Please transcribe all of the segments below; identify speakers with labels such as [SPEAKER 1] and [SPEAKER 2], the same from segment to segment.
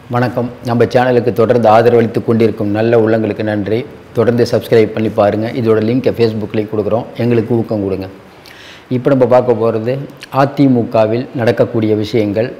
[SPEAKER 1] வணக்கம் நம்ம சேனலுக்கு தொடர்ந்து ஆதரவளித்து கொண்டிருக்கும் நல்ல உள்ளங்களுக்கு நன்றி தொடர்ந்து சப்ஸ்கிரைப் பண்ணி பாருங்கள் இதோட லிங்க்கை ஃபேஸ்புக்லேயும் கொடுக்குறோம் எங்களுக்கு ஊக்கம் கொடுங்க இப்போ நம்ம பார்க்க போகிறது அதிமுகவில் நடக்கக்கூடிய விஷயங்கள்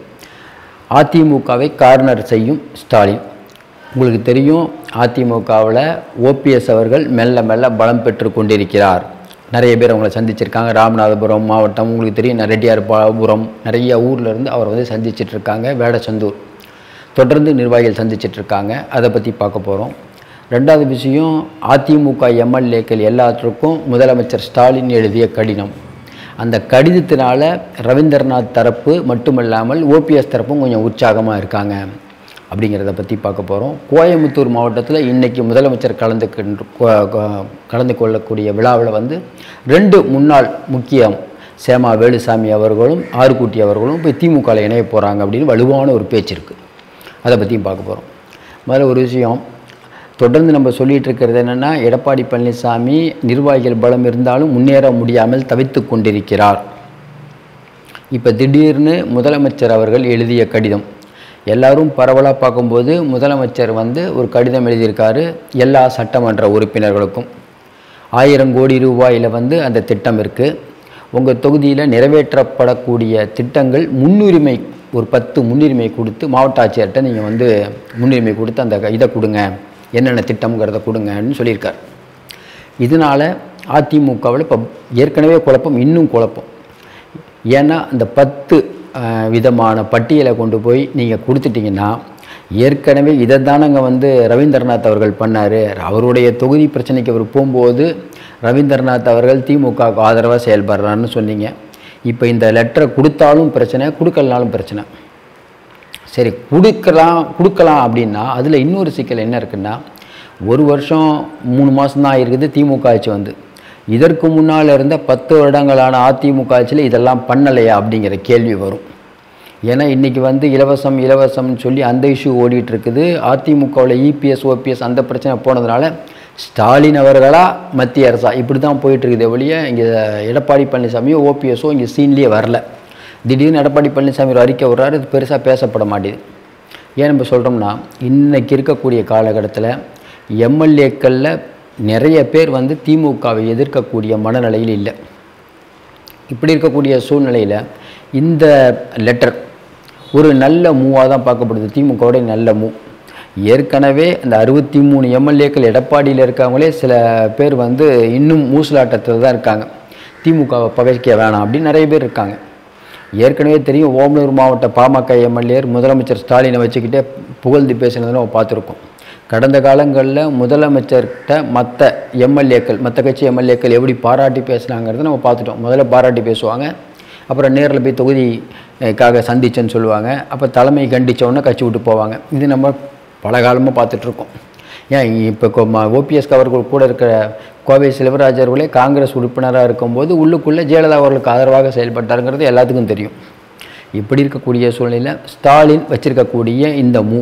[SPEAKER 1] அதிமுகவை கார்னர் செய்யும் ஸ்டாலின் உங்களுக்கு தெரியும் அதிமுகவில் ஓபிஎஸ் அவர்கள் மெல்ல மெல்ல பலம் பெற்று கொண்டிருக்கிறார் நிறைய பேர் அவங்கள சந்திச்சிருக்காங்க ராமநாதபுரம் மாவட்டம் உங்களுக்கு தெரியும் ரெட்டியார்பாபுரம் நிறைய ஊர்ல இருந்து அவர் வந்து சந்திச்சிட்டு இருக்காங்க வேடச்சந்தூர் தொடர்ந்து நிர்வாகிகள் சந்திச்சிட்டு இருக்காங்க அதை பற்றி பார்க்க போகிறோம் ரெண்டாவது விஷயம் அதிமுக எம்எல்ஏக்கள் எல்லாத்துக்கும் முதலமைச்சர் ஸ்டாலின் எழுதிய கடிதம் அந்த கடிதத்தினால ரவீந்திரநாத் தரப்பு மட்டுமல்லாமல் ஓபிஎஸ் தரப்பும் கொஞ்சம் உற்சாகமாக இருக்காங்க அப்படிங்கிறத பற்றி பார்க்க போகிறோம் கோயம்புத்தூர் மாவட்டத்தில் இன்றைக்கி முதலமைச்சர் கலந்துக்கின்ற கொ- கொ- கலந்து கொள்ளக்கூடிய விழாவில் வந்து ரெண்டு முன்னாள் முக்கியம் சேமா வேலுசாமி அவர்களும் ஆறுக்குட்டி அவர்களும் போய் திமுகவில் இணைய போகிறாங்க அப்படின்னு வலுவான ஒரு பேச்சு இருக்குது அதை பற்றியும் பார்க்க போகிறோம் முதல்ல ஒரு விஷயம் தொடர்ந்து நம்ம சொல்லிட்டு இருக்கிறது என்னென்னா எடப்பாடி பழனிசாமி நிர்வாகிகள் பலம் இருந்தாலும் முன்னேற முடியாமல் தவித்து கொண்டிருக்கிறார் இப்போ திடீர்னு முதலமைச்சர் அவர்கள் எழுதிய கடிதம் எல்லாரும் பரவலாக பார்க்கும்போது முதலமைச்சர் வந்து ஒரு கடிதம் எழுதியிருக்காரு எல்லா சட்டமன்ற உறுப்பினர்களுக்கும் ஆயிரம் கோடி ரூபாயில் வந்து அந்த திட்டம் இருக்குது உங்கள் தொகுதியில் நிறைவேற்றப்படக்கூடிய திட்டங்கள் முன்னுரிமை ஒரு பத்து முன்னுரிமை கொடுத்து மாவட்ட ஆட்சியர்கிட்ட நீங்கள் வந்து முன்னுரிமை கொடுத்து அந்த இதை கொடுங்க என்னென்ன திட்டம்ங்கிறத கொடுங்கன்னு சொல்லியிருக்கார் இதனால் அதிமுகவில் இப்போ ஏற்கனவே குழப்பம் இன்னும் குழப்பம் ஏன்னா அந்த பத்து அஹ், விதமான பட்டியலை கொண்டு போய் நீங்கள் கொடுத்துட்டீங்கன்னா ஏற்கனவே இதை தானங்க வந்து ரவீந்திரநாத் அவர்கள் பண்ணார் அவருடைய தொகுதி பிரச்சனைக்கு அவர் போகும்போது ரவீந்திரநாத் அவர்கள் திமுகவுக்கு ஆதரவாக செயல்படுறான்னு சொன்னீங்க இப்போ இந்த லெட்டரை கொடுத்தாலும் பிரச்சனை கொடுக்கலனாலும் பிரச்சனை சரி கொடுக்கலாம் கொடுக்கலாம் அப்படின்னா அதில் இன்னொரு சிக்கல் என்ன இருக்குன்னா ஒரு வருஷம் மூணு மாதம் தான் இருக்குது திமுக ஆட்சி வந்து இதற்கு முன்னால் இருந்த பத்து வருடங்களான அதிமுக ஆட்சியில் இதெல்லாம் பண்ணலையா அப்படிங்கிற கேள்வி வரும் ஏன்னா இன்றைக்கி வந்து இலவசம் இலவசம்னு சொல்லி அந்த இஷ்யூ ஓடிட்டு இருக்குது அதிமுகவில் இபிஎஸ் ஓபிஎஸ் அந்த பிரச்சனை போனதுனால ஸ்டாலின் அவர்களா மத்திய அரசா இப்படி தான் போயிட்டு இருக்குது ஒழிய இங்கே எடப்பாடி பழனிசாமியோ ஓபிஎஸோ இங்கே சீன்லேயே வரல திடீர்னு எடப்பாடி பழனிசாமி ஒரு அறிக்கை விடுறாரு இது பெருசாக பேசப்பட மாட்டேது ஏன் நம்ம சொல்கிறோம்னா இன்னைக்கு இருக்கக்கூடிய காலகட்டத்தில் எம்எல்ஏக்களில் நிறைய பேர் வந்து திமுகவை எதிர்க்கக்கூடிய மனநிலையில் இல்லை இப்படி இருக்கக்கூடிய சூழ்நிலையில் இந்த லெட்டர் ஒரு நல்ல மூவாக தான் பார்க்கப்படுது திமுகவுடைய நல்ல மூவ் ஏற்கனவே அந்த அறுபத்தி மூணு எம்எல்ஏக்கள் எடப்பாடியில் இருக்கவங்களே சில பேர் வந்து இன்னும் மூசலாட்டத்தில் தான் இருக்காங்க திமுகவை பகைக்க வேணாம் அப்படின்னு நிறைய பேர் இருக்காங்க ஏற்கனவே தெரியும் ஓமலூர் மாவட்ட பாமக எம்எல்ஏர் முதலமைச்சர் ஸ்டாலினை வச்சுக்கிட்டே புகழ்ந்து பேசினதை நம்ம பார்த்துருக்கோம் கடந்த காலங்களில் முதலமைச்சர்கிட்ட மற்ற எம்எல்ஏக்கள் மற்ற கட்சி எம்எல்ஏக்கள் எப்படி பாராட்டி பேசுனாங்கிறத நம்ம பார்த்துட்டோம் முதல்ல பாராட்டி பேசுவாங்க அப்புறம் நேரில் போய் தொகுதிக்காக சந்திச்சேன்னு சொல்லுவாங்க அப்போ தலைமை கண்டிச்ச உடனே கட்சி விட்டு போவாங்க இது நம்ம பல காலமாக பார்த்துட்ருக்கோம் ஏன் இப்போ ஓபிஎஸ் அவர்கள் கூட இருக்கிற கோவை செல்வராஜ் அவர்களே காங்கிரஸ் உறுப்பினராக இருக்கும்போது உள்ளுக்குள்ளே ஜெயலலிதா அவர்களுக்கு ஆதரவாக செயல்பட்டாருங்கிறது எல்லாத்துக்கும் தெரியும் இப்படி இருக்கக்கூடிய சூழ்நிலையில் ஸ்டாலின் வச்சிருக்கக்கூடிய இந்த மூ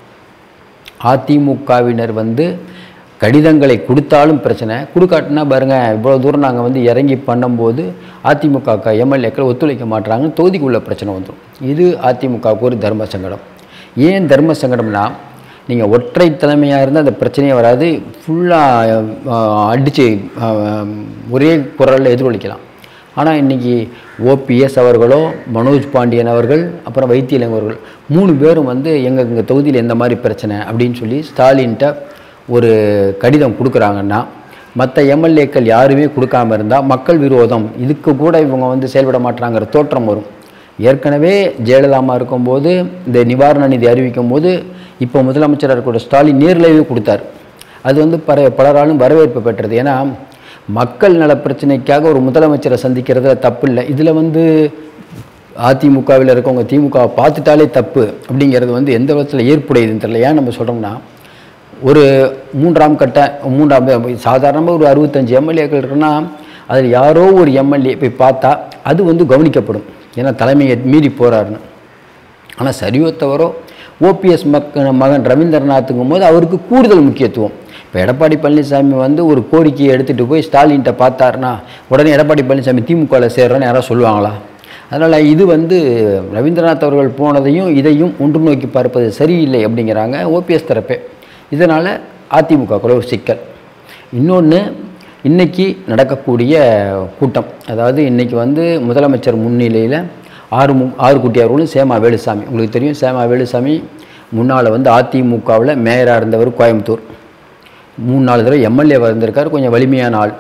[SPEAKER 1] அதிமுகவினர் வந்து கடிதங்களை கொடுத்தாலும் பிரச்சனை கொடுக்காட்டினா பாருங்க இவ்வளோ தூரம் நாங்கள் வந்து இறங்கி பண்ணும்போது அதிமுக எம்எல்ஏக்கள் ஒத்துழைக்க மாட்றாங்கன்னு தொகுதிக்குள்ள பிரச்சனை வந்துடும் இது அதிமுகவுக்கு ஒரு தர்ம சங்கடம் ஏன் தர்ம சங்கடம்னா நீங்கள் ஒற்றை தலைமையாக இருந்தால் அந்த பிரச்சனையே வராது ஃபுல்லாக அடித்து ஒரே குரலில் எதிரொலிக்கலாம் ஆனால் இன்றைக்கி ஓபிஎஸ் அவர்களோ மனோஜ் பாண்டியன் அவர்கள் அப்புறம் வைத்தியலிங்கம் அவர்கள் மூணு பேரும் வந்து எங்கள் எங்கள் தொகுதியில் எந்த மாதிரி பிரச்சனை அப்படின்னு சொல்லி ஸ்டாலின்கிட்ட ஒரு கடிதம் கொடுக்குறாங்கன்னா மற்ற எம்எல்ஏக்கள் யாருமே கொடுக்காம இருந்தால் மக்கள் விரோதம் இதுக்கு கூட இவங்க வந்து செயல்பட மாட்டாங்கிற தோற்றம் வரும் ஏற்கனவே ஜெயலலிதாமா இருக்கும்போது இந்த நிவாரண நிதி அறிவிக்கும் போது இப்போ முதலமைச்சராக இருக்கிற ஸ்டாலின் நேர்லவே கொடுத்தார் அது வந்து பர பலராலும் வரவேற்பு பெற்றது ஏன்னா மக்கள் நல பிரச்சனைக்காக ஒரு முதலமைச்சரை சந்திக்கிறதுல தப்பு இல்லை இதில் வந்து அதிமுகவில் இருக்கவங்க திமுகவை பார்த்துட்டாலே தப்பு அப்படிங்கிறது வந்து எந்த விதத்தில் ஏற்புடையதுன்னு தெரியல ஏன் நம்ம சொல்கிறோம்னா ஒரு மூன்றாம் கட்ட மூன்றாம் சாதாரணமாக ஒரு அறுபத்தஞ்சு எம்எல்ஏக்கள் இருக்குன்னா அதில் யாரோ ஒரு எம்எல்ஏ போய் பார்த்தா அது வந்து கவனிக்கப்படும் ஏன்னா தலைமையை மீறி போகிறாருன்னு ஆனால் சரியோ தவறோ ஓபிஎஸ் மக்க மகன் ரவீந்திரநாத்துங்கும் போது அவருக்கு கூடுதல் முக்கியத்துவம் இப்போ எடப்பாடி பழனிசாமி வந்து ஒரு கோரிக்கையை எடுத்துகிட்டு போய் ஸ்டாலின்கிட்ட பார்த்தாருன்னா உடனே எடப்பாடி பழனிசாமி திமுகவில் சேர்றேன்னு யாராவது சொல்லுவாங்களா அதனால் இது வந்து ரவீந்திரநாத் அவர்கள் போனதையும் இதையும் ஒன்று நோக்கி பார்ப்பது சரியில்லை அப்படிங்கிறாங்க ஓபிஎஸ் தரப்பே இதனால் அதிமுகக்குள்ள ஒரு சிக்கல் இன்னொன்று இன்னைக்கு நடக்கக்கூடிய கூட்டம் அதாவது இன்னைக்கு வந்து முதலமைச்சர் முன்னிலையில் ஆறு மு ஆறு குட்டியார்களும் சேமா வேலுசாமி உங்களுக்கு தெரியும் சேமா வேலுசாமி முன்னால் வந்து அதிமுகவில் மேயராக இருந்தவர் கோயம்புத்தூர் மூணு நாலு தடவை எம்எல்ஏவாக இருந்திருக்கார் கொஞ்சம் வலிமையான ஆள்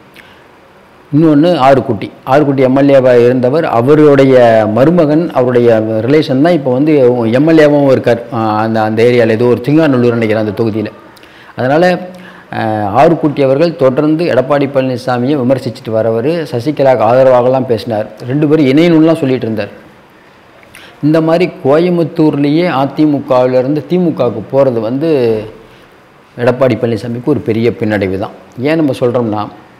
[SPEAKER 1] இன்னொன்று ஆறுக்குட்டி ஆறுக்குட்டி எம்எல்ஏவாக இருந்தவர் அவருடைய மருமகன் அவருடைய ரிலேஷன் தான் இப்போ வந்து எம்எல்ஏவும் இருக்கார் ஆஹ் அந்த அந்த ஏரியாவில் ஏதோ ஒரு சிங்காநல்லூர் நினைக்கிறேன் அந்த தொகுதியில் அதனால் ஆறுக்குட்டி அவர்கள் தொடர்ந்து எடப்பாடி பழனிசாமியை விமர்சிச்சுட்டு வரவர் சசிகலாவுக்கு ஆதரவாகலாம் பேசினார் ரெண்டு பேரும் இணையணும்லாம் சொல்லிட்டு இருந்தார் இந்த மாதிரி கோயம்புத்தூர்லேயே அதிமுகவிலிருந்து திமுகவுக்கு போகிறது வந்து எடப்பாடி பழனிசாமிக்கு ஒரு பெரிய பின்னடைவு தான் ஏன் நம்ம சொல்கிறோம்னா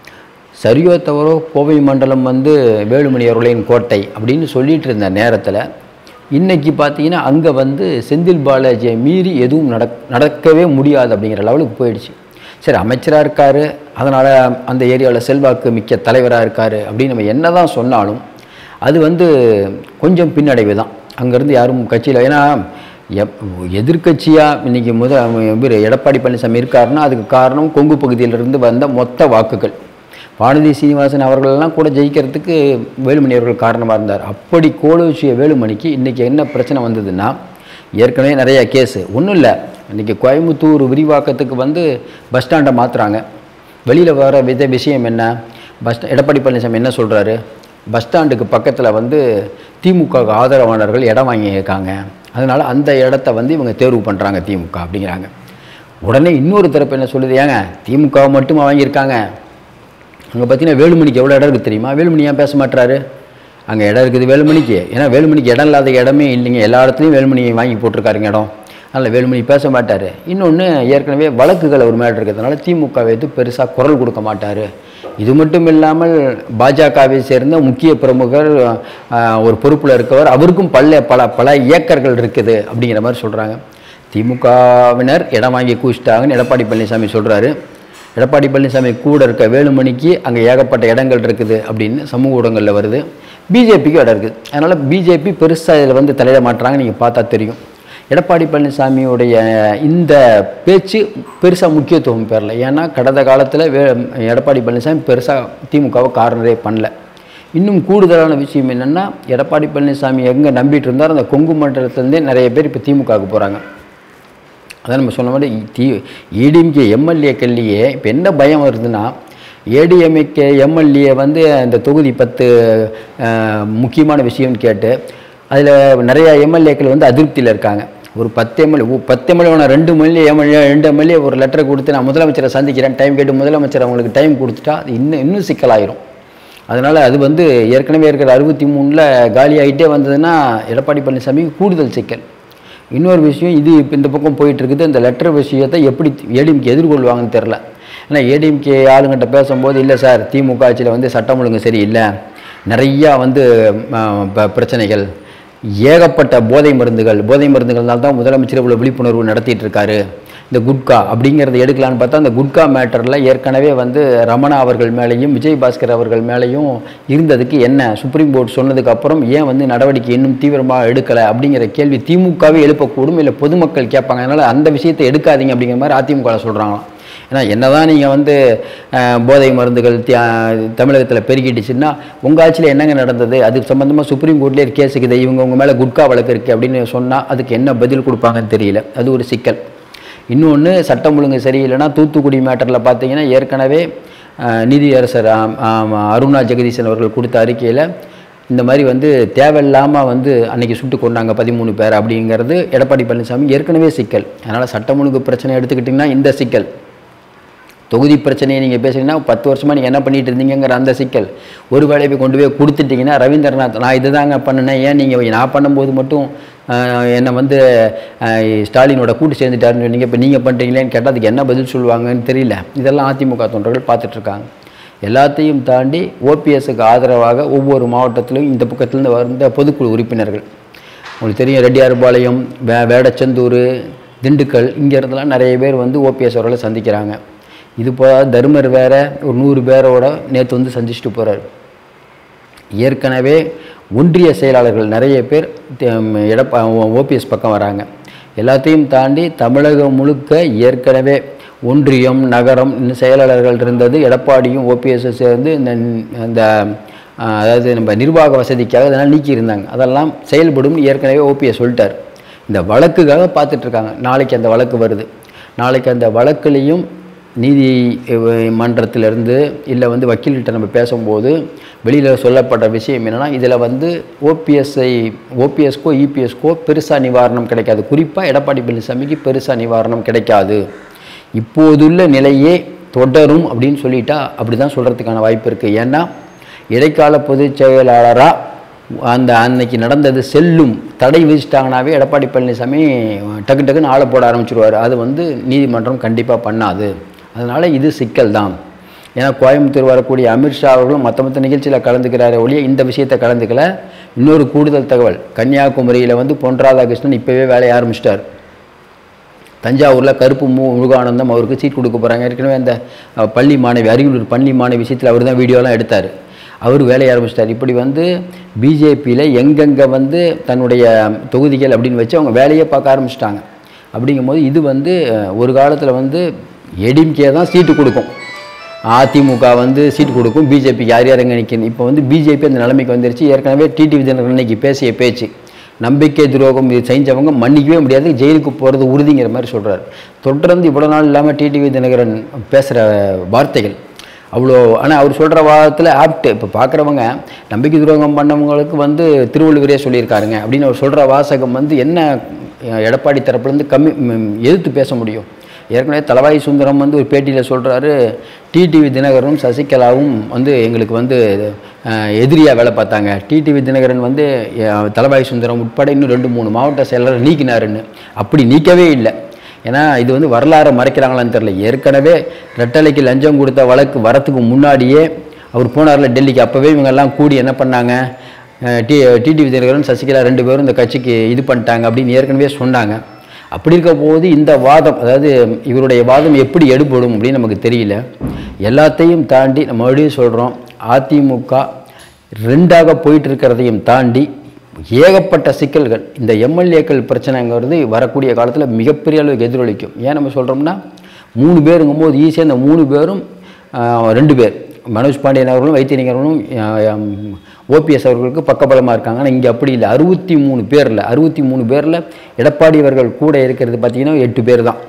[SPEAKER 1] சரியோ தவறோ கோவை மண்டலம் வந்து வேலுமணி அவர்களின் கோட்டை அப்படின்னு சொல்லிட்டு இருந்த நேரத்தில் இன்னைக்கு பார்த்தீங்கன்னா அங்கே வந்து செந்தில் பாலாஜியை மீறி எதுவும் நடக் நடக்கவே முடியாது அப்படிங்கிற லெவலுக்கு போயிடுச்சு சரி அமைச்சராக இருக்கார் அதனால் அந்த ஏரியாவில் செல்வாக்கு மிக்க தலைவராக இருக்கார் அப்படின்னு நம்ம என்ன தான் சொன்னாலும் அது வந்து கொஞ்சம் பின்னடைவு தான் அங்கேருந்து யாரும் கட்சியில் ஏன்னா எப் எதிர்க்கட்சியாக இன்றைக்கி முத இவர் எடப்பாடி பழனிசாமி இருக்காருன்னா அதுக்கு காரணம் கொங்கு பகுதியிலிருந்து வந்த மொத்த வாக்குகள் வானதி சீனிவாசன் அவர்களெல்லாம் கூட ஜெயிக்கிறதுக்கு வேலுமணி அவர்கள் காரணமாக இருந்தார் அப்படி கோலோச்சிய வேலுமணிக்கு இன்றைக்கி என்ன பிரச்சனை வந்ததுன்னா ஏற்கனவே நிறைய கேஸு ஒன்றும் இல்லை இன்றைக்கி கோயம்புத்தூர் விரிவாக்கத்துக்கு வந்து பஸ் ஸ்டாண்டை மாற்றுறாங்க வெளியில் வர வித விஷயம் என்ன பஸ் ஸ்டா- எடப்பாடி பழனிசாமி என்ன சொல்கிறாரு பஸ் ஸ்டாண்டுக்கு பக்கத்தில் வந்து திமுக ஆதரவாளர்கள் இடம் வாங்கியிருக்காங்க அதனால் அந்த இடத்த வந்து இவங்க தேர்வு பண்ணுறாங்க திமுக அப்படிங்கிறாங்க உடனே இன்னொரு தரப்பு என்ன சொல்லுது ஏங்க திமுக மட்டுமா வாங்கியிருக்காங்க அங்கே பார்த்தீங்கன்னா வேலுமணிக்கு எவ்வளோ இடம் இருக்குது தெரியுமா வேலுமணி ஏன் பேச மாட்டாரு அங்கே இடம் இருக்குது வேலுமணிக்கு ஏன்னா வேலுமணிக்கு இடம் இல்லாத இடமே இல்லைங்க எல்லா இடத்துலையும் வேலுமணி வாங்கி போட்டிருக்காருங்க இடம் அதனால் வேலுமணி பேச மாட்டார் இன்னொன்று ஏற்கனவே வழக்குகள் ஒரு மேலே இருக்கிறதுனால திமுக வைத்து பெருசாக குரல் கொடுக்க மாட்டார் இது மட்டும் இல்லாமல் பாஜகவை சேர்ந்த முக்கிய பிரமுகர் ஆஹ், ஒரு பொறுப்பில் இருக்கவர் அவருக்கும் பல பல பல ஏக்கர்கள் இருக்குது அப்படிங்கிற மாதிரி சொல்கிறாங்க திமுகவினர் இடம் வாங்கி கூச்சிட்டாங்கன்னு எடப்பாடி பழனிசாமி சொல்கிறாரு எடப்பாடி பழனிசாமி கூட இருக்க வேலுமணிக்கு அங்கே ஏகப்பட்ட இடங்கள் இருக்குது அப்படின்னு சமூக ஊடகங்களில் வருது பிஜேபிக்கு இடம் இருக்குது அதனால் பிஜேபி பெருசாக இதில் வந்து தலையிட மாட்டுறாங்க நீங்கள் பார்த்தா தெரியும் எடப்பாடி பழனிசாமியுடைய இந்த பேச்சு பெருசாக முக்கியத்துவம் பெறல ஏன்னா கடந்த காலத்தில் வே எடப்பாடி பழனிசாமி பெருசாக திமுகவை கார்னரே பண்ணல இன்னும் கூடுதலான விஷயம் என்னென்னா எடப்பாடி பழனிசாமி எங்கே நம்பிட்டு இருந்தாரோ அந்த கொங்கு மண்டலத்துலேருந்தே நிறைய பேர் இப்போ திமுகவுக்கு போகிறாங்க அதான் நம்ம சொன்ன மாதிரி தி ஏடிஎம்கே எம்எல்ஏக்கள்லேயே இப்போ என்ன பயம் வருதுன்னா ஏடிஎம்கே எம்எல்ஏ வந்து அந்த தொகுதி பத்து அஹ், முக்கியமான விஷயம்னு கேட்டு அதில் நிறைய எம்எல்ஏக்கள் வந்து அதிருப்தியில் இருக்காங்க ஒரு பத்து எம்எல்ஏ பத்து எம்எல்ஏ ரெண்டு எம்எல்ஏ எம்எல்ஏ ரெண்டு எம்எல்ஏ ஒரு லெட்டர் கொடுத்து நான் முதலமைச்சரை சந்திக்கிறேன் டைம் கேட்டு முதலமைச்சர் அவங்களுக்கு டைம் கொடுத்துட்டா அது இன்னும் இன்னும் சிக்கலாயிரும் அதனால் அது வந்து ஏற்கனவே இருக்கிற அறுபத்தி மூணில் காலி ஆகிட்டே வந்ததுன்னா எடப்பாடி பழனிசாமிக்கு கூடுதல் சிக்கல் இன்னொரு விஷயம் இது இப்போ இந்த பக்கம் போயிட்டு இருக்குது இந்த லெட்டர் விஷயத்தை எப்படி ஏடிஎம்கே எதிர்கொள்வாங்கன்னு தெரில ஏன்னா ஏடிஎம்கே ஆளுங்கிட்ட பேசும்போது இல்லை சார் திமுக ஆட்சியில் வந்து சட்டம் ஒழுங்கு சரியில்லை நிறையா வந்து ம, ப- பிரச்சனைகள் ஏகப்பட்ட போதை மருந்துகள் போதை மருந்துகள்னால தான் முதலமைச்சர் இவ்வளோ விழிப்புணர்வு நடத்திட்டு இருக்காரு இந்த குட்கா அப்படிங்கிறத எடுக்கலான்னு பார்த்தா அந்த குட்கா மேட்டரில் ஏற்கனவே வந்து ரமணா அவர்கள் மேலேயும் விஜய் பாஸ்கர் அவர்கள் மேலேயும் இருந்ததுக்கு என்ன சுப்ரீம் கோர்ட் சொன்னதுக்கு அப்புறம் ஏன் வந்து நடவடிக்கை இன்னும் தீவிரமாக எடுக்கலை அப்படிங்கிற கேள்வி திமுகவே எழுப்பக்கூடும் இல்லை பொதுமக்கள் கேட்பாங்க அதனால் அந்த விஷயத்தை எடுக்காதீங்க அப்படிங்கிற மாதிரி அதிமுக சொல்கிறாங்களாம் ஏன்னா என்னதான் நீங்கள் வந்து அஹ், போதை மருந்துகள் தமிழகத்தில் பெருகிடுச்சுன்னா உங்கள் ஆட்சியில் என்னங்க நடந்தது அது சம்மந்தமாக சுப்ரீம் கோர்ட்லேயே ஒரு கேஸ் இருக்குது இவங்க உங்கள் மேலே குட்கா வழக்கு இருக்குது அப்படின்னு சொன்னால் அதுக்கு என்ன பதில் கொடுப்பாங்கன்னு தெரியல அது ஒரு சிக்கல் இன்னொன்று சட்டம் ஒழுங்கு சரியில்லைன்னா தூத்துக்குடி மேட்டரில் பார்த்தீங்கன்னா ஏற்கனவே அஹ், நீதியரசர் ஆம், ஆம், அருணா ஜெகதீசன் அவர்கள் கொடுத்த அறிக்கையில் இந்த மாதிரி வந்து தேவையில்லாமல் வந்து அன்னைக்கு சுட்டு கொண்டாங்க பதிமூணு பேர் அப்படிங்கிறது எடப்பாடி பழனிசாமி ஏற்கனவே சிக்கல் அதனால் சட்டம் ஒழுங்கு பிரச்சனை எடுத்துக்கிட்டிங்கன்னா இந்த சிக்கல் தொகுதி பிரச்சனையை நீங்கள் பேசுனீங்கன்னா பத்து வருஷமாக நீங்கள் என்ன பண்ணிட்டு இருந்தீங்கங்கிற அந்த சிக்கல் ஒரு வேலையை போய் கொண்டு போய் கொடுத்துட்டீங்கன்னா ரவீந்திரநாத் நான் இதுதாங்க பண்ணினேன் ஏன் நீங்கள் நான் பண்ணும்போது மட்டும் ஆஹ், என்னை வந்து ஆஹ், ஸ்டாலினோட கூட்டு சேர்ந்துட்டாருன்னு சொன்னீங்க இப்போ நீங்கள் பண்ணுறீங்களேன்னு கேட்டால் அதுக்கு என்ன பதில் சொல்லுவாங்கன்னு தெரியல இதெல்லாம் அதிமுக தொண்டர்கள் பார்த்துட்ருக்காங்க எல்லாத்தையும் தாண்டி ஓபிஎஸ்க்கு ஆதரவாக ஒவ்வொரு மாவட்டத்திலும் இந்த பக்கத்துலேருந்து வந்த பொதுக்குழு உறுப்பினர்கள் உங்களுக்கு தெரியும் ரெட்டியார்பாளையம் வே வேடச்சந்தூர் திண்டுக்கல் இங்கே இருந்தெல்லாம் நிறைய பேர் வந்து ஓபிஎஸ் அவர்களை சந்திக்கிறாங்க இது போக தருமர் வேற ஒரு நூறு பேரோட நேற்று வந்து சந்திச்சுட்டு போகிறார் ஏற்கனவே ஒன்றிய செயலாளர்கள் நிறைய பேர் எடப்பா ஓபிஎஸ் பக்கம் வராங்க எல்லாத்தையும் தாண்டி தமிழகம் முழுக்க ஏற்கனவே ஒன்றியம் நகரம் இன்னும் செயலாளர்கள் இருந்தது எடப்பாடியும் ஓபிஎஸ் சேர்ந்து இந்த இந்த ஆஹ், அதாவது நம்ம நிர்வாக வசதிக்காக அதெல்லாம் நீக்கியிருந்தாங்க அதெல்லாம் செயல்படும் ஏற்கனவே ஓபிஎஸ் சொல்லிட்டார் இந்த வழக்குக்காக பார்த்துட்டு இருக்காங்க நாளைக்கு அந்த வழக்கு வருது நாளைக்கு அந்த வழக்குலேயும் நீதி அஹ், மன்றத்திலிருந்து இல்லை வந்து வக்கீல்கிட்ட நம்ம பேசும்போது வெளியில் சொல்லப்பட்ட விஷயம் என்னென்னா இதில் வந்து ஓபிஎஸ்ஐ ஓபிஎஸ்க்கோ இபிஎஸ்க்கோ பெருசாக நிவாரணம் கிடைக்காது குறிப்பாக எடப்பாடி பழனிசாமிக்கு பெருசாக நிவாரணம் கிடைக்காது இப்போதுள்ள நிலையே தொடரும் அப்படின்னு சொல்லிட்டா அப்படி தான் சொல்கிறதுக்கான வாய்ப்பு இருக்குது ஏன்னா இடைக்கால பொதுச் செயலாளராக அந்த அன்னைக்கு நடந்தது செல்லும் தடை விதிச்சிட்டாங்கனாவே எடப்பாடி பழனிசாமி டக்கு டக்குன்னு ஆளை போட ஆரம்பிச்சிருவார் அது வந்து நீதிமன்றம் கண்டிப்பாக பண்ணாது அதனால் இது சிக்கல் தான் ஏன்னா கோயம்புத்தூர் வரக்கூடிய அமித்ஷா அவர்களும் மற்ற மற்ற நிகழ்ச்சியில் கலந்துக்கிறாரே ஒழிய இந்த விஷயத்தை கலந்துக்கல இன்னொரு கூடுதல் தகவல் கன்னியாகுமரியில் வந்து பொன் ராதாகிருஷ்ணன் இப்போவே வேலையை ஆரம்பிச்சிட்டார் தஞ்சாவூரில் கருப்பு மு முருகானந்தம் அவருக்கு சீட் கொடுக்க போகிறாங்க ஏற்கனவே அந்த அஹ், பள்ளி மாணவி அரியலூர் பள்ளி மாணவி விஷயத்தில் அவர் தான் வீடியோலாம் எடுத்தார் அவர் வேலையை ஆரம்பிச்சிட்டார் இப்படி வந்து பிஜேபியில் எங்கெங்கே வந்து தன்னுடைய தொகுதிகள் அப்படின்னு வச்சு அவங்க வேலையே பார்க்க ஆரம்பிச்சிட்டாங்க அப்படிங்கும்போது இது வந்து அஹ், ஒரு காலத்தில் வந்து எடிம்கே தான் சீட்டு கொடுக்கும் அதிமுக வந்து சீட்டு கொடுக்கும் பிஜேபி யார் யார் எங்கே நிற்கணும் இப்போ வந்து பிஜேபி அந்த நிலைமைக்கு வந்துருச்சு ஏற்கனவே டிடிவி தினகரன் இன்னைக்கு பேசிய பேச்சு நம்பிக்கை துரோகம் இது செஞ்சவங்க மன்னிக்கவே முடியாது ஜெயிலுக்கு போகிறது உறுதிங்கிற மாதிரி சொல்கிறார் தொடர்ந்து இவ்வளோ நாள் இல்லாமல் டிடிவி தினகரன் பேசுகிற வார்த்தைகள் அவ்வளோ ஆனால் அவர் சொல்கிற வாதத்தில் ஆப்ட் இப்போ பார்க்குறவங்க நம்பிக்கை துரோகம் பண்ணவங்களுக்கு வந்து திருவள்ளுவரே சொல்லியிருக்காருங்க அப்படின்னு அவர் சொல்கிற வாசகம் வந்து என்ன அஹ், எடப்பாடி தரப்புலேருந்து கம்மி ம், எதிர்த்து பேச முடியும் ஏற்கனவே தலவாய் சுந்தரம் வந்து ஒரு பேட்டியில் சொல்கிறாரு டிடிவி தினகரனும் சசிகலாவும் வந்து எங்களுக்கு வந்து எதிரியாக வேலை பார்த்தாங்க டிடிவி தினகரன் வந்து அஹ், தலவாய் சுந்தரம் உட்பட இன்னும் ரெண்டு மூணு மாவட்ட செயலர் நீக்கினாருன்னு அப்படி நீக்கவே இல்லை ஏன்னா இது வந்து வரலாறை மறைக்கிறாங்களான்னு தெரியல ஏற்கனவே ரெட்டலைக்கு லஞ்சம் கொடுத்த வழக்கு வரத்துக்கு முன்னாடியே அவர் போனார்ல டெல்லிக்கு அப்போவே இவங்கெல்லாம் கூடி என்ன பண்ணாங்க அஹ், டி டிடிவி தினகரன் சசிகலா ரெண்டு பேரும் இந்த கட்சிக்கு இது பண்ணிட்டாங்க அப்படின்னு ஏற்கனவே சொன்னாங்க அப்படி இருக்க போது இந்த வாதம் அதாவது இவருடைய வாதம் எப்படி எடுபடும் அப்படின்னு நமக்கு தெரியல எல்லாத்தையும் தாண்டி நம்ம மறுபடியும் சொல்கிறோம் அதிமுக ரெண்டாக போயிட்டு இருக்கிறதையும் தாண்டி ஏகப்பட்ட சிக்கல்கள் இந்த எம்எல்ஏக்கள் பிரச்சனைங்கிறது வரக்கூடிய காலத்தில் மிகப்பெரிய அளவுக்கு எதிரொலிக்கும் ஏன் நம்ம சொல்கிறோம்னா மூணு பேருங்கும் போது ஈஸியாக இந்த மூணு பேரும் ஆஹ், ரெண்டு பேர் மனோஜ் பாண்டியன் அவர்களும் வைத்தியலிங்க அவர்களும் ஓபிஎஸ் அவர்களுக்கு பக்கபலமாக இருக்காங்க ஆனால் இங்கே அப்படி இல்லை அறுபத்தி மூணு பேரில் அறுபத்தி மூணு பேரில் எடப்பாடி அவர்கள் கூட இருக்கிறது பார்த்தீங்கன்னா எட்டு பேர் தான்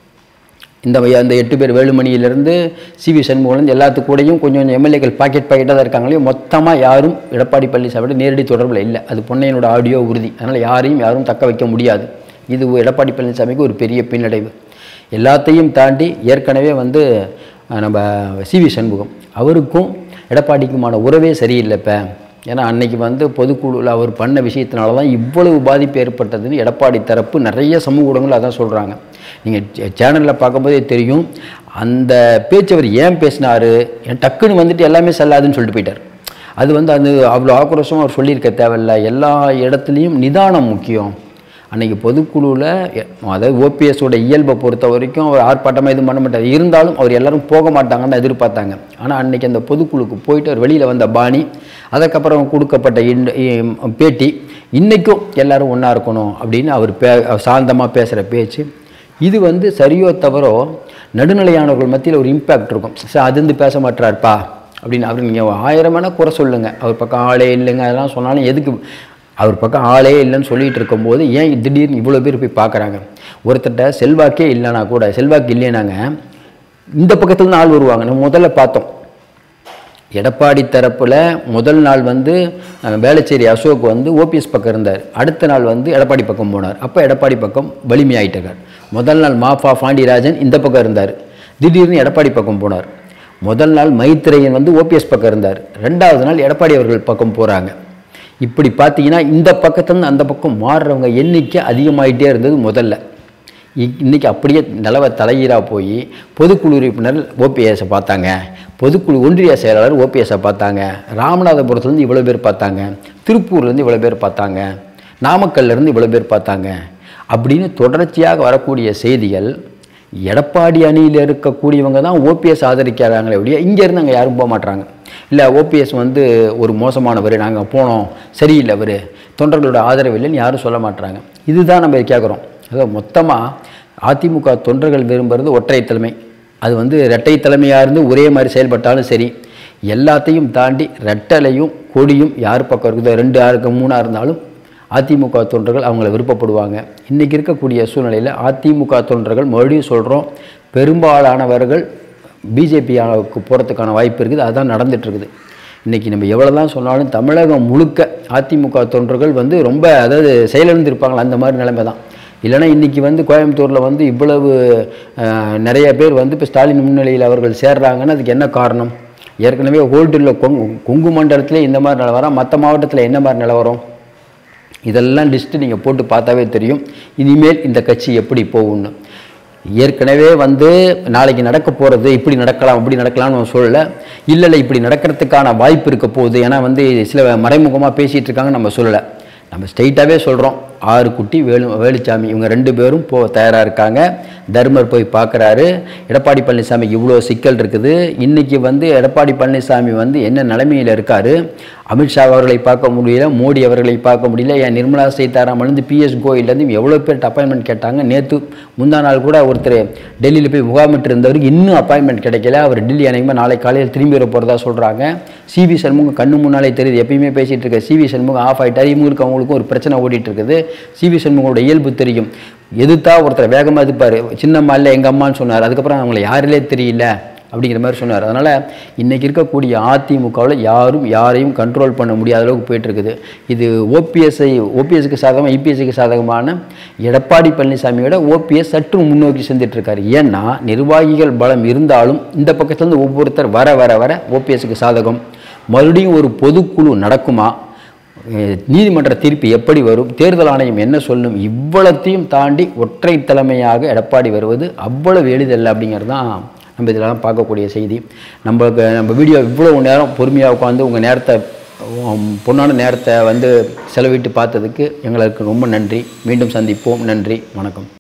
[SPEAKER 1] இந்த வை- அந்த எட்டு பேர் வேலுமணியிலேருந்து சி வி சண்முகலேருந்து எல்லாத்து கூடயும் கொஞ்சம் கொஞ்சம் எம்எல்ஏக்கள் பாக்கெட் பாக்கெட்டாக தான் இருக்காங்களே மொத்தமாக யாரும் எடப்பாடி பழனிசாமியோட நேரடி தொடர்பில் இல்லை அது பொன்னையனோட ஆடியோ உறுதி அதனால் யாரையும் யாரும் தக்க வைக்க முடியாது இது எடப்பாடி பழனிசாமிக்கு ஒரு பெரிய பின்னடைவு எல்லாத்தையும் தாண்டி ஏற்கனவே வந்து அஹ், நம்ம சி வி சண்முகம் அவருக்கும் எடப்பாடிக்குமான உறவே சரியில்லை இப்போ ஏன்னா அன்னைக்கு வந்து பொதுக்குழுவில் அவர் பண்ண விஷயத்தினால தான் இவ்வளவு பாதிப்பு ஏற்பட்டதுன்னு எடப்பாடி தரப்பு நிறைய சமூக ஊடகங்கள் அதான் சொல்கிறாங்க நீங்கள் சேனலில் பார்க்கும்போதே தெரியும் அந்த பேச்சு அவர் ஏன் பேசினாரு ஏன் டக்குன்னு வந்துட்டு எல்லாமே செல்லாதுன்னு சொல்லிட்டு போயிட்டார் அது வந்து அது அவ்வளோ ஆக்ரோஷமாக அவர் சொல்லியிருக்க தேவையில்ல எல்லா இடத்துலையும் நிதானம் முக்கியம் அன்னைக்கு பொதுக்குழுவில் அதாவது ஓபிஎஸோட இயல்பை பொறுத்த வரைக்கும் அவர் ஆர்ப்பாட்டமாக எதுவும் பண்ண மாட்டார் இருந்தாலும் அவர் எல்லாரும் போக மாட்டாங்கன்னு எதிர்பார்த்தாங்க ஆனால் அன்னைக்கு அந்த பொதுக்குழுக்கு போயிட்டு அவர் வெளியில் வந்த பாணி அதுக்கப்புறம் கொடுக்கப்பட்ட இன் இ- பேட்டி இன்றைக்கும் எல்லாரும் ஒன்றா இருக்கணும் அப்படின்னு அவர் பே சாந்தமாக பேசுகிற பேச்சு இது வந்து சரியோ தவறோ நடுநிலையானவர்கள் மத்தியில் ஒரு இம்பேக்ட் இருக்கும் சார் அது வந்து பேச மாட்டார்ப்பா அப்படின்னு அவர் நீங்கள் ஆயிரம் வேணால் குறை சொல்லுங்கள் அவர் பக்கம் ஆளே இல்லைங்க அதெல்லாம் சொன்னாலும் எதுக்கு அவர் பக்கம் ஆளே இல்லைன்னு சொல்லிட்டு இருக்கும்போது ஏன் திடீர்னு இவ்வளோ பேர் போய் பார்க்குறாங்க ஒருத்தர்கிட்ட செல்வாக்கே இல்லைனா கூட செல்வாக்கு இல்லைனாங்க இந்த பக்கத்துல இருந்து ஆள் வருவாங்க நம்ம முதல்ல பார்த்தோம் எடப்பாடி தரப்பில் முதல் நாள் வந்து அஹ், வேளச்சேரி அசோக் வந்து ஓபிஎஸ் பக்கம் இருந்தார் அடுத்த நாள் வந்து எடப்பாடி பக்கம் போனார் அப்போ எடப்பாடி பக்கம் வலிமையாயிட்டார் முதல் நாள் மாஃபா பாண்டியராஜன் இந்த பக்கம் இருந்தார் திடீர்னு எடப்பாடி பக்கம் போனார் முதல் நாள் மைத்ரேயன் வந்து ஓபிஎஸ் பக்கம் இருந்தார் ரெண்டாவது நாள் எடப்பாடி அவர்கள் பக்கம் போகிறாங்க இப்படி பார்த்தீங்கன்னா இந்த பக்கத்துலேருந்து அந்த பக்கம் மாறுறவங்க எண்ணிக்கை அதிகமாயிட்டே இருந்தது முதல்ல இ- இன்னைக்கு அப்படியே நிலவ தலையீராக போய் பொதுக்குழு உறுப்பினர் ஓபிஎஸை பார்த்தாங்க பொதுக்குழு ஒன்றிய செயலாளர் ஓபிஎஸை பார்த்தாங்க ராமநாதபுரத்துலேருந்து இவ்வளோ பேர் பார்த்தாங்க திருப்பூர்லேருந்து இவ்வளோ பேர் பார்த்தாங்க நாமக்கல்லேருந்து இவ்வளோ பேர் பார்த்தாங்க அப்படின்னு தொடர்ச்சியாக வரக்கூடிய செய்திகள் எடப்பாடி அணியில் இருக்கக்கூடியவங்க தான் ஓபிஎஸ் ஆதரிக்கிறாங்களே ஒழிய இங்கேருந்து அங்கே யாரும் போக மாட்டாங்க இல்லை ஓபிஎஸ் வந்து ஒரு மோசமானவர் நாங்கள் போனோம் சரியில்லை அவர் தொண்டர்களோட ஆதரவு இல்லைன்னு யாரும் சொல்ல மாட்டாங்க இதுதான் நம்ம கேட்குறோம் அதாவது மொத்தமாக அதிமுக தொண்டர்கள் விரும்புறது ஒற்றை தலைமை அது வந்து இரட்டை தலைமையாக இருந்து ஒரே மாதிரி செயல்பட்டாலும் சரி எல்லாத்தையும் தாண்டி ரெட்டலையும் கொடியும் யார் பக்கம் இருக்குதோ ரெண்டு ஆறுக்கு மூணாக இருந்தாலும் அதிமுக தொண்டர்கள் அவங்கள விருப்பப்படுவாங்க இன்றைக்கி இருக்கக்கூடிய சூழ்நிலையில் அதிமுக தொண்டர்கள் மறுபடியும் சொல்கிறோம் பெரும்பாலானவர்கள் பிஜேபிக்கு போகிறதுக்கான வாய்ப்பு இருக்குது அதுதான் நடந்துட்டு இருக்குது இன்றைக்கி நம்ம எவ்வளோ தான் சொன்னாலும் தமிழகம் முழுக்க அதிமுக தொண்டர்கள் வந்து ரொம்ப அதாவது செயலிழந்திருப்பாங்களா அந்த மாதிரி நிலைமை தான் இல்லைன்னா இன்றைக்கி வந்து கோயம்புத்தூரில் வந்து இவ்வளவு அஹ், நிறைய பேர் வந்து இப்போ ஸ்டாலின் முன்னிலையில் அவர்கள் சேர்றாங்கன்னா அதுக்கு என்ன காரணம் ஏற்கனவே ஹோல்டில் கொங்கு கொங்கு மண்டலத்திலே இந்த மாதிரி நிலவரம் மற்ற மாவட்டத்தில் என்ன மாதிரி நிலவரம் இதெல்லாம் லிஸ்ட்டு நீங்கள் போட்டு பார்த்தாவே தெரியும் இனிமேல் இந்த கட்சி எப்படி போகும்னு ஏற்கனவே வந்து நாளைக்கு நடக்க போகிறது இப்படி நடக்கலாம் இப்படி நடக்கலாம்னு நான் சொல்லலை இல்லை இல்லை இப்படி நடக்கிறதுக்கான வாய்ப்பு இருக்க போகுது ஏன்னா வந்து சில மறைமுகமாக பேசிகிட்டு இருக்காங்க நம்ம சொல்லலை நம்ம ஸ்ட்ரைட்டாகவே சொல்கிறோம் ஆறு குட்டி வேலு வேலுச்சாமி இவங்க ரெண்டு பேரும் போ தயாராக இருக்காங்க தர்மர் போய் பார்க்குறாரு எடப்பாடி பழனிசாமிக்கு இவ்வளோ சிக்கல் இருக்குது இன்றைக்கி வந்து எடப்பாடி பழனிசாமி வந்து என்ன நிலைமையில் இருக்கார் அமித்ஷா அவர்களை பார்க்க முடியல மோடி அவர்களை பார்க்க முடியல ஏன் நிர்மலா சீதாராமன்லேருந்து பிஎஸ் கோயிலேருந்து எவ்வளோ பேர்ட்ட அப்பாயின்மெண்ட் கேட்டாங்க நேற்று முந்தா நாள் கூட ஒருத்தர் டெல்லியில் போய் முகாமிட்டு இருந்தவருக்கு இன்னும் அப்பாயின்மெண்ட் கிடைக்கல அவர் டெல்லி அனைக்குமே நாளை காலையில் திரும்பி வர போகிறதா சொல்கிறாங்க சிவி சண்முகம் கண்ணு முன்னாலே தெரியுது எப்பயுமே பேசிகிட்டு இருக்க சிவி சண்முகம் ஆஃப் ஆகிட்டார் இவங்களுக்கு அவங்களுக்கும் ஒரு பிரச்சனை ஓடிட்டு இருக்குது சிவி சண்முகோட இயல்பு தெரியும் எதிர்த்தா ஒருத்தர் வேகமாக எதிர்ப்பார் சின்னம்மா இல்லை எங்கள் அம்மான்னு சொன்னார் அதுக்கப்புறம் அவங்கள யாரிலே தெரியல அப்படிங்கிற மாதிரி சொன்னார் அதனால் இன்றைக்கி இருக்கக்கூடிய அதிமுகவில் யாரும் யாரையும் கண்ட்ரோல் பண்ண முடியாத அளவுக்கு போயிட்டு இருக்குது இது ஓபிஎஸ்ஐ ஓபிஎஸ்க்கு சாதகமாக இபிஎஸ்சிக்கு சாதகமான எடப்பாடி பழனிசாமியோட ஓபிஎஸ் சற்று முன்னோக்கி செஞ்சுட்டு இருக்காரு ஏன்னா நிர்வாகிகள் பலம் இருந்தாலும் இந்த பக்கத்துலேருந்து ஒவ்வொருத்தர் வர வர வர ஓபிஎஸ்க்கு சாதகம் மறுபடியும் ஒரு பொதுக்குழு நடக்குமா அஹ் நீதிமன்ற தீர்ப்பு எப்படி வரும் தேர்தல் ஆணையம் என்ன சொல்லும் இவ்வளத்தையும் தாண்டி ஒற்றை தலைமையாக எடப்பாடி வருவது அவ்வளவு எளிதல்ல அப்படிங்கிறது தான் நம்ம இதெல்லாம் பார்க்கக்கூடிய செய்தி நம்மளுக்கு நம்ம வீடியோ இவ்வளோ நேரம் பொறுமையாக உட்காந்து உங்கள் நேரத்தை உம், பொன்னான நேரத்தை வந்து செலவிட்டு பார்த்ததுக்கு எங்களுக்கு ரொம்ப நன்றி மீண்டும் சந்திப்போம் நன்றி வணக்கம்